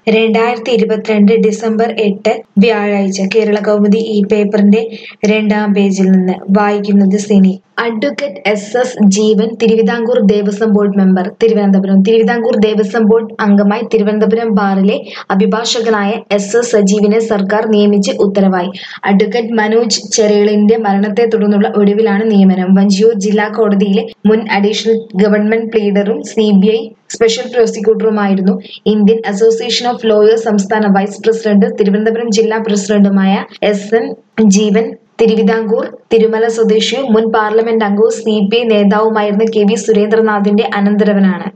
രണ്ടായിരത്തി ഇരുപത്തിരണ്ട് ഡിസംബർ എട്ട് വ്യാഴാഴ്ച കേരള കൗമുദി ഈ പേപ്പറിന്റെ രണ്ടാം പേജിൽ നിന്ന് വായിക്കുന്നത് സിനി advocate S S Jeevan Thiruvithamkoor Devaswom board member Thiruvananthapuram Thiruvithamkoor Devaswom board അംഗമായി തിരുവനന്തപുരം ബാറിലെ അഭിഭാഷകനായ എസ് എസ് സജീവിനെ സർക്കാർ നിയമിച്ച് ഉത്തരവായി അഡ്വക്കേറ്റ് മനോജ് ചെറേളിന്റെ മരണത്തെ തുടർന്നുള്ള ഒടുവിലാണ് നിയമനം വഞ്ചിയൂർ ജില്ലാ കോടതിയിലെ മുൻ അഡീഷണൽ ഗവൺമെന്റ് പ്ലീഡറും സി ബി ഐ സ്പെഷ്യൽ പ്രോസിക്യൂട്ടറുമായിരുന്നു ഇന്ത്യൻ അസോസിയേഷൻ ഓഫ് ലോയേഴ്സ് സംസ്ഥാന വൈസ് പ്രസിഡന്റ് തിരുവനന്തപുരം ജില്ലാ പ്രസിഡന്റുമായ എസ് എൻ ജീവൻ തിരുവിതാംകൂർ തിരുമല സ്വദേശിയും മുൻ പാർലമെന്റ് അംഗവും സി പി ഐ നേതാവുമായിരുന്ന കെ വി സുരേന്ദ്രനാഥിന്റെ അനന്തരവനാണ്